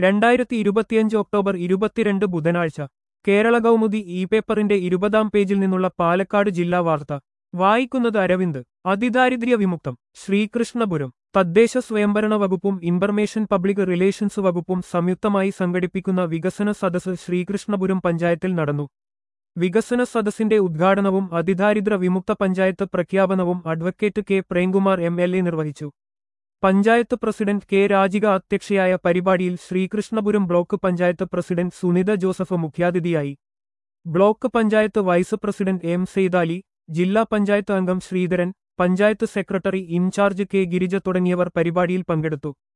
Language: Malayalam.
രണ്ടായിരത്തി ഇരുപത്തിയഞ്ച് ഒക്ടോബർ ഇരുപത്തിരണ്ട് ബുധനാഴ്ച കേരള കൗമുദി ഇ പേപ്പറിന്റെ ഇരുപതാം പേജിൽ നിന്നുള്ള പാലക്കാട് ജില്ലാ വാർത്ത വായിക്കുന്നത് അരവിന്ദ് അതിദാരിദ്ര്യ വിമുക്തം ശ്രീകൃഷ്ണപുരം തദ്ദേശ സ്വയംഭരണ വകുപ്പും ഇൻഫർമേഷൻ പബ്ലിക് റിലേഷൻസ് വകുപ്പും സംയുക്തമായി സംഘടിപ്പിക്കുന്ന വികസന സദസ്സ് ശ്രീകൃഷ്ണപുരം പഞ്ചായത്തിൽ നടന്നു വികസന സദസ്സിന്റെ ഉദ്ഘാടനവും അതിദാരിദ്ര്യ വിമുക്ത പഞ്ചായത്ത് പ്രഖ്യാപനവും advocate K Premkumar M L A നിർവഹിച്ചു പഞ്ചായത്ത് പ്രസിഡന്റ് കെ രാജിക അധ്യക്ഷയായ പരിപാടിയിൽ Sreekrishnapuram block panchayat president Sunitha Joseph മുഖ്യാതിഥിയായി block panchayat vice president M Saithali ജില്ലാ പഞ്ചായത്ത് അംഗം Sreedharan panchayat secretary in charge K Girija തുടങ്ങിയവർ പരിപാടിയിൽ പങ്കെടുത്തു